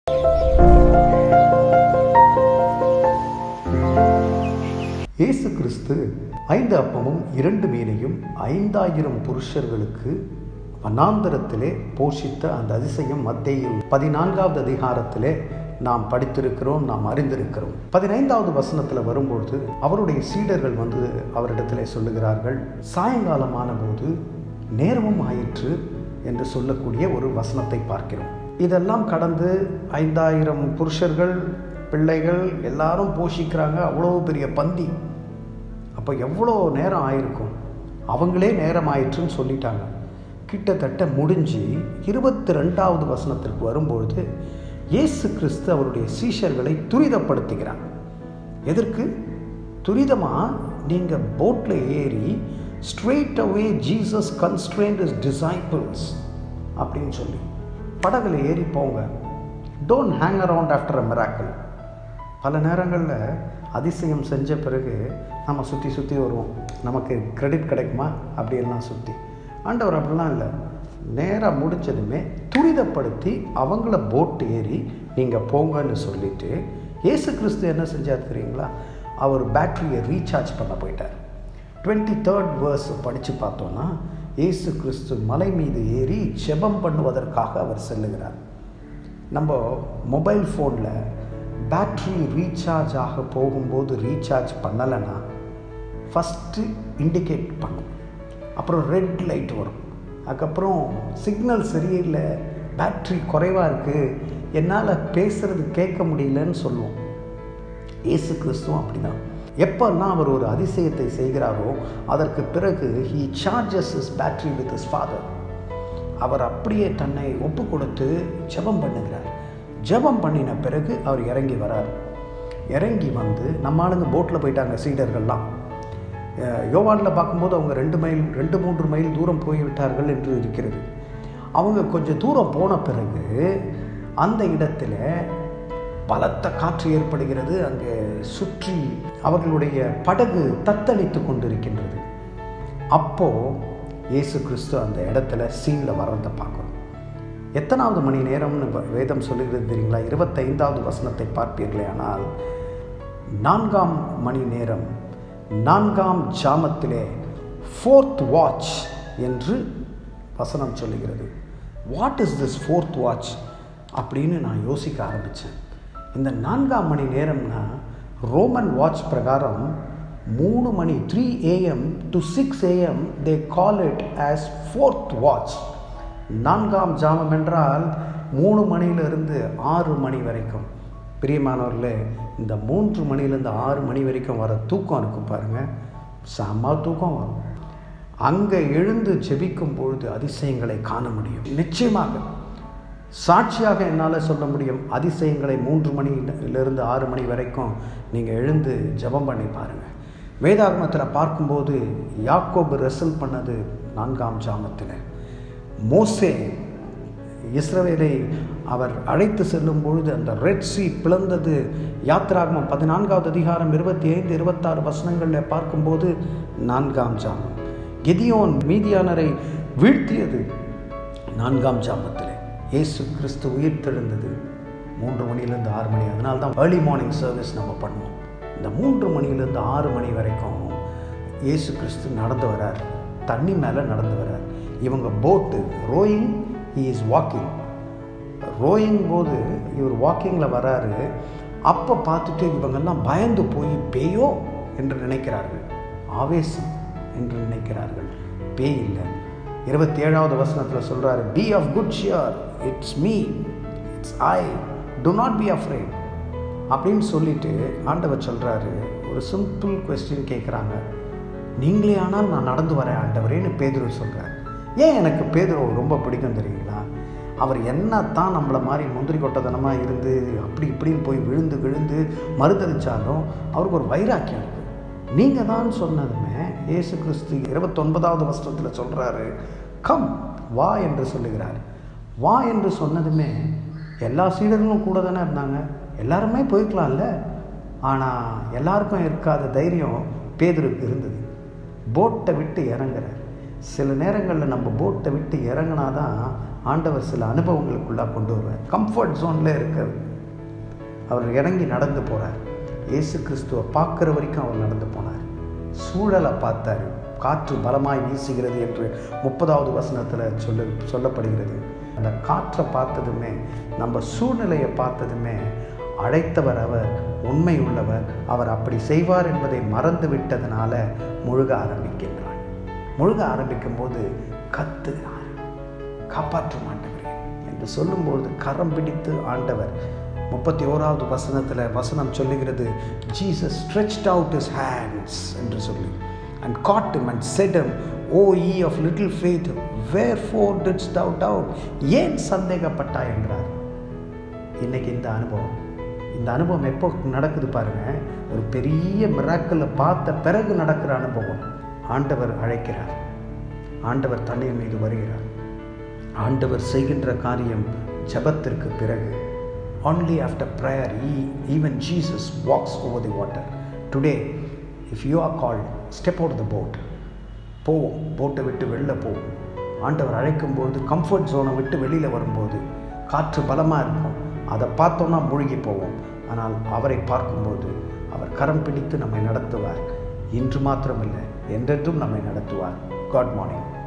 இயேசு கிறிஸ்து ஐந்து அப்பமும் இரண்டு மீனையும் ஐந்தாயிரம் புருஷர்களுக்கு வனாந்தரத்திலே போஷித்த அந்த அதிசயம் மத்தேயில் பதினான்காவது அதிகாரத்திலே நாம் படித்திருக்கிறோம் நாம் அறிந்திருக்கிறோம் பதினைந்தாவது வசனத்தில் வரும்பொழுது அவருடைய சீடர்கள் வந்து அவரிடத்திலே சொல்லுகிறார்கள் சாயங்காலமான போது நேரமும் ஆயிற்று என்று சொல்லக்கூடிய ஒரு வசனத்தை பார்க்கிறோம் இதெல்லாம் கடந்து ஐந்தாயிரம் புருஷர்கள் பிள்ளைகள் எல்லாரும் போஷிக்கிறாங்க அவ்வளோ பெரிய பந்தி அப்போ எவ்வளோ நேரம் ஆயிருக்கும் அவங்களே நேரம் ஆயிற்றுன்னு சொல்லிட்டாங்க கிட்டத்தட்ட முடிஞ்சு இருபத்தி ரெண்டாவது வசனத்திற்கு வரும்பொழுது இயேசு கிறிஸ்து அவருடைய சீஷர்களை துரிதப்படுத்துகிறார் எதற்கு துரிதமாக நீங்கள் போட்டில் ஏறி straight away Jesus constrained his disciples அப்படின்னு சொல்லி படகுல ஏறி போங்க don't hang around after a miracle பல நேரங்களில் அதிசயம் செஞ்ச பிறகு நம்ம சுற்றி சுற்றி வருவோம் நமக்கு கிரெடிட் கிடைக்குமா அப்படியெல்லாம் சுற்றி ஆண்டவர் அப்படிலாம் இல்லை நேராக முடிச்சதுமே துரிதப்படுத்தி அவங்கள போட் ஏறி நீங்கள் போங்கன்னு சொல்லிட்டு ஏசு கிறிஸ்து என்ன செஞ்சார் தெரியுங்களா அவர் பேட்டரியை ரீசார்ஜ் பண்ண போயிட்டார் டுவெண்ட்டி தேர்ட் வேர்ஸ் படித்து பார்த்தோன்னா இயேசு கிறிஸ்து மலை மீது ஏறி ஜெபம் பண்ணுவதற்காக அவர் செல்லுகிறார் நம்ம மொபைல் ஃபோனில் பேட்ரி ரீசார்ஜ் ஆக போகும்போது ரீசார்ஜ் பண்ணலைன்னா ஃபஸ்ட்டு இண்டிகேட் பண்ணும் அப்புறம் ரெட் லைட் வரும் அதுக்கப்புறம் சிக்னல் சரியில்லை பேட்ரி குறைவாக இருக்குது என்னால் பேசுகிறது கேட்க முடியலன்னு சொல்லுவோம் ஏசு கிறிஸ்துவும் அப்படி தான் எப்பெல்லாம் அவர் ஒரு அதிசயத்தை செய்கிறாரோ அதற்கு பிறகு he charges his battery with his father அவர் அப்படியே தன்னை ஒப்பு கொடுத்து ஜெபம் பண்ணுகிறார் ஜெபம் பண்ணின பிறகு அவர் இறங்கி வரார் இறங்கி வந்து நம்ம ஆளுங்க போட்டில் போயிட்டாங்க சீடர்கள்லாம் யோவானில் பார்க்கும்போது அவங்க ரெண்டு மைல் ரெண்டு மூன்று மைல் தூரம் போய்விட்டார்கள் என்று இருக்கிறது அவங்க கொஞ்சம் தூரம் போன பிறகு அந்த இடத்துல பலத்த காற்று ஏற்படுகிறது அங்கே சுற்றி அவர்களுடைய படகு தத்தளித்து கொண்டிருக்கின்றது அப்போ இயேசு கிறிஸ்து அந்த இடத்துல சீனில் வர்றதை பார்க்குறோம் எத்தனாவது மணி நேரம்னு வேதம் சொல்லுகிறது தெரியுங்களா இருபத்தைந்தாவது வசனத்தை பார்ப்பீர்களே ஆனால் நான்காம் மணி நேரம் நான்காம் ஜாமத்திலே ஃபோர்த் வாட்ச் என்று வசனம் சொல்லுகிறது what is this fourth watch அப்படின்னு நான் யோசிக்க ஆரம்பித்தேன் இந்த நான்காம் மணி நேரம்னா ரோமன் வாட்ச் பிரகாரம் மூணு மணி three AM to six AM they call it as fourth watch நான்காம் ஜாமம் என்றால் மூணு மணியிலிருந்து ஆறு மணி வரைக்கும் பிரியமானவர்களே இந்த மூன்று மணிலேருந்து ஆறு மணி வரைக்கும் வர தூக்கம் இருக்கும் பாருங்கள் செம்ம தூக்கம் வரும் அங்கே எழுந்து ஜெபிக்கும் பொழுது அதிசயங்களை காண முடியும் நிச்சயமாக சாட்சியாக என்னால் சொல்ல முடியும் அதிசயங்களை மூன்று மணியிலிருந்து ஆறு மணி வரைக்கும் நீங்கள் எழுந்து ஜபம் பண்ணி பாருங்கள் வேதாகமத்தில் பார்க்கும்போது யாக்கோபு ரெசல் பண்ணது நான்காம் ஜாமத்தில் மோசே இஸ்ரவேலை அவர் அழைத்து செல்லும் பொழுது அந்த ரெட் சி பிளந்தது யாத்ராகமம் பதினான்காவது அதிகாரம் இருபத்தி ஐந்து இருபத்தாறு வசனங்களில் பார்க்கும்போது நான்காம் ஜாமம் கெதியோன் மீதியானரை வீழ்த்தியது நான்காம் ஜாமத்தில் இயேசு கிறிஸ்து உயிர் தெழுந்தது மூன்று மணிலேருந்து ஆறு மணி அதனால தான் ஏர்லி மார்னிங் சர்வீஸ் நம்ம பண்ணுவோம் இந்த மூன்று மணிலேருந்து ஆறு மணி வரைக்கும் இயேசு கிறிஸ்து நடந்து வரார் தண்ணி மேலே நடந்து வரார் இவங்க boat rowing he is walking rowing போது இவர் வாக்கிங்கில் வராரு அப்போ பார்த்துட்டு இவங்கெல்லாம் பயந்து போய் பேயோ என்று நினைக்கிறார்கள் ஆவேசம் என்று நினைக்கிறார்கள் பேய் இல்லை இருபத்தி ஏழாவது வசனத்தில் சொல்கிறாரு be of good cheer it's me it's I do not be afraid அப்படின்னு சொல்லிட்டு ஆண்டவர் சொல்கிறாரு ஒரு சிம்பிள் கொஸ்டின் கேட்குறாங்க நீங்களே ஆனால் நான் நடந்து வரேன் ஆண்டவரேன்னு பேதுரு சொல்கிறார் ஏன் எனக்கு பேதுரு ரொம்ப பிடிக்கும் தெரியுங்களா அவர் என்ன தான் நம்மளை மாதிரி முந்திரி கொட்டதனமாக இருந்து அப்படி இப்படின்னு போய் விழுந்து விழுந்து மறுதளித்தாலும் அவருக்கு ஒரு வைராக்கியம் இருக்குது நீங்கள் தான் சொன்னதுமே ஏசு கிறிஸ்து இருபத்தொன்பதாவது வருஷத்தில் சொல்கிறாரு கம் வா என்று சொல்லுகிறார் வா என்று சொன்னதுமே எல்லா சீடர்களும் கூட தானே இருந்தாங்க எல்லாருமே போய்க்கலாம்ல ஆனால் எல்லாருக்கும் இருக்காத தைரியம் பேதருக்கு இருந்தது போட்டை விட்டு இறங்குறார் சில நேரங்களில் நம்ம போட்டை விட்டு இறங்கினா தான் ஆண்டவர் சில அனுபவங்களுக்குள்ளாக கொண்டு வருவார் கம்ஃபர்ட் ஜோனில் இருக்கிறது அவர் இறங்கி நடந்து போகிறார் இயேசு கிறிஸ்துவை பார்க்குற வரைக்கும் அவர் நடந்து போனார் சூழலை பார்த்தார் காற்று பலமாய் வீசுகிறது என்று முப்பதாவது வசனத்தில் சொல்ல சொல்லப்படுகிறது அந்த காற்றை பார்த்ததுமே நம்ம சூழ்நிலையை பார்த்ததுமே அழைத்தவர் அவர் உண்மை உள்ளவர் அவர் அப்படி செய்வார் என்பதை மறந்து விட்டதுனால முழுக ஆரம்பிக்கின்றார் முழுக ஆரம்பிக்கும் போது கத்துகிறார் காப்பாற்ற மாட்டவரே என்று சொல்லும்போது கரம் பிடித்து ஆண்டவர் முப்பத்தி ஓராவது வசனத்தில் வசனம் சொல்லுகிறது Jesus stretched out his hands என்று சொல்லி and caught him and said him O ye of little faith wherefore didst doubt out ஏன் சந்தேகப்பட்டா என்றார் இன்னைக்கு இந்த அனுபவம் இந்த அனுபவம் எப்போ நடக்குது பாருங்க ஒரு பெரிய மிராக்கில் பார்த்த பிறகு நடக்கிற அனுபவம் ஆண்டவர் அழைக்கிறார் ஆண்டவர் தண்ணீர் மீது வருகிறார் ஆண்டவர் செய்கின்ற காரியம் ஜபத்திற்கு பிறகு only after prayer he, even jesus walks over the water today if you are called step out of the boat போவோம் போட்டை விட்டு வெளில போவோம் ஆண்டவர் அழைக்கும்போது கம்ஃபர்ட் ஜோனை விட்டு வெளியில் வரும்போது காற்று பலமாக இருக்கும் அதை பார்த்தோன்னா மூழ்கி போவோம் ஆனால் அவரை பார்க்கும்போது அவர் கரம் பிடித்து நம்மை நடத்துவார் இன்று மாத்திரமில்லை என்றென்றும் நம்மை நடத்துவார் காட் மார்னிங்